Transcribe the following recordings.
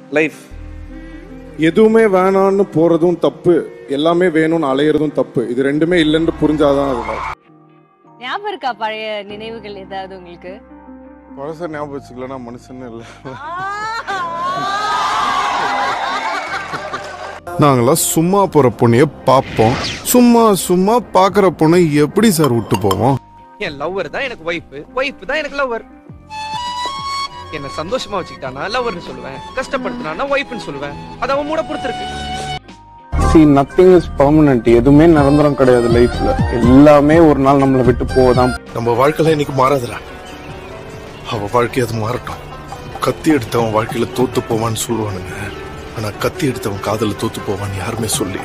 Life எதுவுமே வேணான்னு போறதும் தப்பு எல்லாமே வேணும்னு அலையிறதும் தப்பு இது ரெண்டுமே இல்லைன்னு புரிஞ்சாதான் அது life. ஞாபகம் இருக்கா பழைய நினைவுகள் ஏதாவது உங்களுக்கு பழச ஞாபகம் வச்சுக்கலன்னா மனுஷன்னு இல்லை நாங்களாம் சும்மா போற பொண்ணைய பார்ப்போம் சும்மா சும்மா பாக்குற பொண்ணை எப்படி சார் விட்டு போவோம் என் லவ்வர் தான் எனக்கு ஒய்ஃப் ஒய்ஃப் தான் எனக்கு லவ்வர் என்ன சந்தோஷமா வச்சுக்கிட்டானா லவ்வர்னு சொல்லுவேன் கஷ்டப்படுத்தினானா ஒய்ஃப்னு சொல்லுவேன் அது அவன் மூட பொறுத்திருக்கு சி நத்திங் இஸ் பர்மனன்ட் எதுவுமே நிரந்தரம் கிடையாது லைஃப்ல எல்லாமே ஒரு நாள் நம்மளை விட்டு போதான் நம்ம வாழ்க்கையில இன்னைக்கு மாறாதுடா அவ வாழ்க்கை அது மாறட்டும் கத்தி எடுத்தவன் வாழ்க்கையில தோத்து போவான்னு சொல்லுவானுங்க ஆனா கத்தி எடுத்தவன் காதல தோத்து போவான்னு யாருமே சொல்லி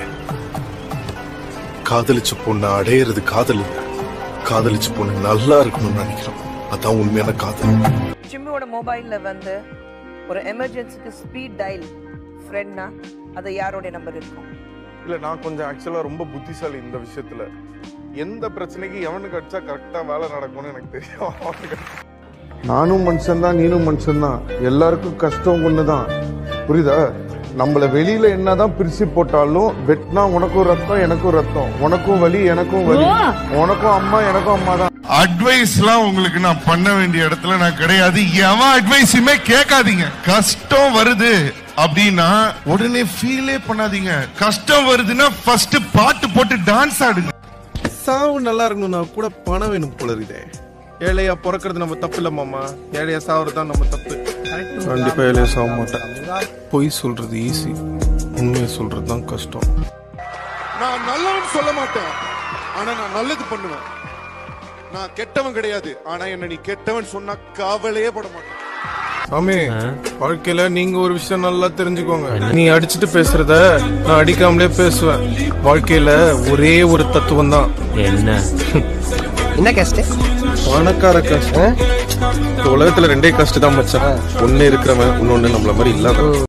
காதலிச்ச பொண்ணை அடையிறது காதல் இல்ல காதலிச்ச பொண்ணு நல்லா இருக்கணும்னு நினைக்கிறோம் அதான் உண்மையான காதல் ஜிம்மியோட மொபைல்ல வந்து ஒரு எமர்ஜென்சிக்கு ஸ்பீட் டயல் ஃப்ரெண்ட்னா அது யாரோட நம்பர் இருக்கும் இல்ல நான் கொஞ்சம் ஆக்சுவலா ரொம்ப புத்திசாலி இந்த விஷயத்துல எந்த பிரச்சனைக்கு எவனுக்கு அடிச்சா கரெக்டா வேலை நடக்கும்னு எனக்கு தெரியும் அவனுக்கு நானும் மனுஷன் தான் நீனும் மனுஷன் தான் எல்லாருக்கும் கஷ்டம் ஒண்ணுதான் புரியுதா நம்மள வெளியில என்னதான் பிரிச்சு போட்டாலும் வெட்டினா உனக்கும் ரத்தம் எனக்கும் ரத்தம் உனக்கும் வலி எனக்கும் வலி உனக்கும் அம்மா எனக்கும் அம்மா தான் அட்வைஸ்லாம் உங்களுக்கு நான் பண்ண வேண்டிய இடத்துல நான் கிடையாது எவன் அட்வைஸுமே கேட்காதீங்க கஷ்டம் வருது அப்படின்னா உடனே ஃபீலே பண்ணாதீங்க கஷ்டம் வருதுன்னா ஃபர்ஸ்ட் பாட்டு போட்டு டான்ஸ் ஆடுங்க சாவு நல்லா இருக்கணும்னா கூட பணம் வேணும் போல இருக்குதே ஏழையா பிறக்கிறது நம்ம தப்பு இல்ல மாமா ஏழையா சாவுறது தான் நம்ம தப்பு கண்டிப்பா ஏழையா சாக மாட்டேன் பொய் சொல்றது ஈஸி உண்மையை சொல்றது தான் கஷ்டம் நான் நல்லவன் சொல்ல மாட்டேன் ஆனா நான் நல்லது பண்ணுவேன் நான் கெட்டவன் கிடையாது ஆனா என்ன நீ கெட்டவன் சொன்னா கவலையே பட மாட்டேன் சாமி வாழ்க்கையில நீங்க ஒரு விஷயம் நல்லா தெரிஞ்சுக்கோங்க நீ அடிச்சுட்டு பேசுறத நான் அடிக்காமலே பேசுவேன் வாழ்க்கையில ஒரே ஒரு தத்துவம் தான் என்ன என்ன கஷ்ட பணக்கார கஷ்டம் இந்த உலகத்துல ரெண்டே கஷ்டம் தான் மச்சான் ஒண்ணு இருக்கிறவன் இன்னொன்னு நம்மள மாதிரி இல்லாத